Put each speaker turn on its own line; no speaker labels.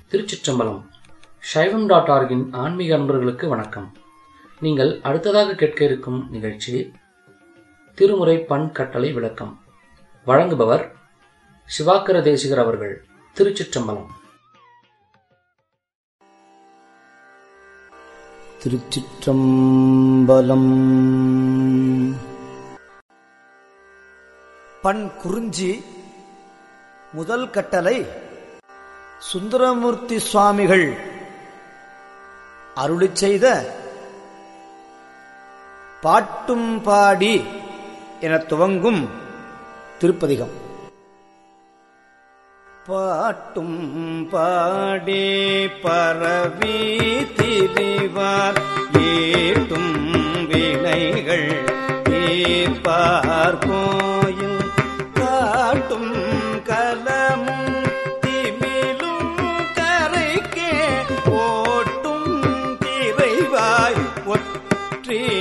திருச்சிற்றம்பலம் சைவம் டாட் ஆர்கின் ஆன்மீக அன்பர்களுக்கு வணக்கம் நீங்கள் அடுத்ததாக கேட்க இருக்கும் நிகழ்ச்சி திருமுறை பண் கட்டளை விளக்கம் வழங்குபவர் சிவாக்கர தேசிகர் அவர்கள் திருச்சிற்றம்பலம்
திருச்சிற்றம்பலம்
பண் குறிஞ்சி முதல் கட்டளை சுந்தரமூர்த்தி சுவாமிகள் அருளிச் செய்த பாட்டும் பாடி என துவங்கும் திருப்பதிகம் பாட்டும் பாடி பரவி திரிவார் ஈட்டும் வினைகள் ஈர்ப்பார் கோயில் காட்டும் கலமும் திமிலும் கரைக்கே ஓட்டும் திரைவாய் ஒற்றி